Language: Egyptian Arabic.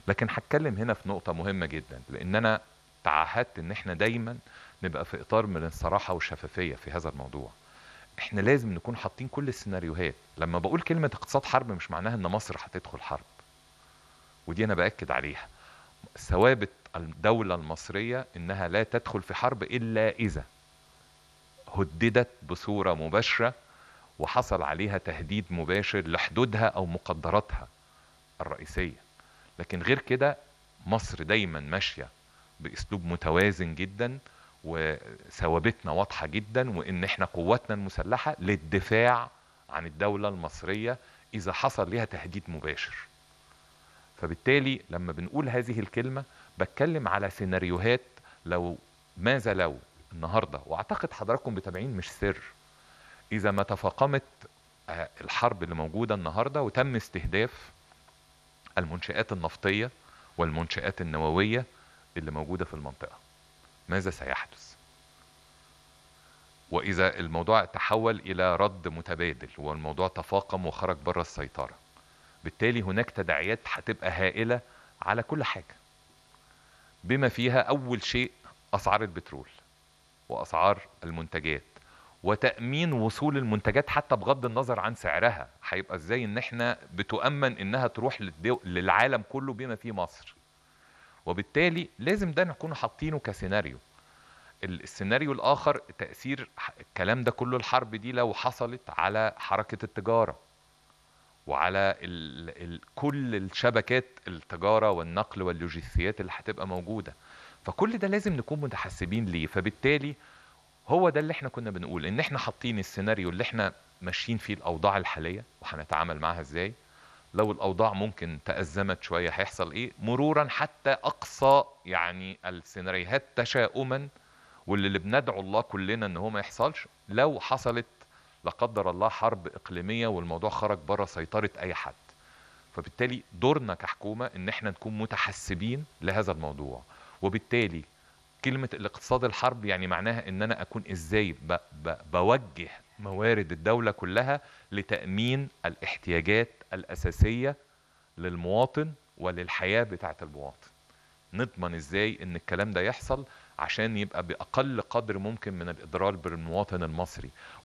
لكن هتكلم هنا في نقطة مهمة جدا لأن أنا تعهدت إن إحنا دايما نبقى في إطار من الصراحة والشفافية في هذا الموضوع. إحنا لازم نكون حاطين كل السيناريوهات، لما بقول كلمة اقتصاد حرب مش معناها إن مصر هتدخل حرب. ودي أنا بأكد عليها. ثوابت الدولة المصرية إنها لا تدخل في حرب إلا إذا هددت بصورة مباشرة وحصل عليها تهديد مباشر لحدودها أو مقدراتها الرئيسية لكن غير كده مصر دايما ماشية بأسلوب متوازن جدا وثوابتنا واضحة جدا وإن إحنا قواتنا المسلحة للدفاع عن الدولة المصرية إذا حصل لها تهديد مباشر فبالتالي لما بنقول هذه الكلمة بتكلم على سيناريوهات لو ماذا لو النهارده واعتقد حضراتكم متابعين مش سر اذا ما تفاقمت آه، الحرب اللي موجوده النهارده وتم استهداف المنشآت النفطيه والمنشآت النوويه اللي موجوده في المنطقه ماذا سيحدث واذا الموضوع تحول الى رد متبادل والموضوع تفاقم وخرج بره السيطره بالتالي هناك تداعيات هتبقى هائله على كل حاجه بما فيها اول شيء اسعار البترول واسعار المنتجات وتامين وصول المنتجات حتى بغض النظر عن سعرها هيبقى ازاي ان احنا بتؤمن انها تروح للدو... للعالم كله بما فيه مصر وبالتالي لازم ده نكون حاطينه كسيناريو ال- السيناريو الاخر تاثير ح- الكلام ده كله الحرب دي لو حصلت على حركه التجاره وعلى ال ال كل الشبكات التجاره والنقل واللوجستيات اللي هتبقى موجوده فكل ده لازم نكون متحسبين ليه فبالتالي هو ده اللي احنا كنا بنقول ان احنا حاطين السيناريو اللي احنا ماشيين فيه الاوضاع الحاليه وهنتعامل معاها ازاي لو الاوضاع ممكن تازمت شويه هيحصل ايه مرورا حتى اقصى يعني السيناريوهات تشاؤما واللي اللي بندعو الله كلنا ان هو ما يحصلش لو حصلت لا قدر الله حرب اقليميه والموضوع خرج بره سيطره اي حد فبالتالي دورنا كحكومه ان احنا نكون متحسبين لهذا الموضوع وبالتالي كلمة الاقتصاد الحرب يعني معناها ان انا اكون ازاي ب ب بوجه موارد الدولة كلها لتأمين الاحتياجات الأساسية للمواطن وللحياة بتاعة المواطن نضمن ازاي ان الكلام ده يحصل عشان يبقى بأقل قدر ممكن من الإضرار بالمواطن المصري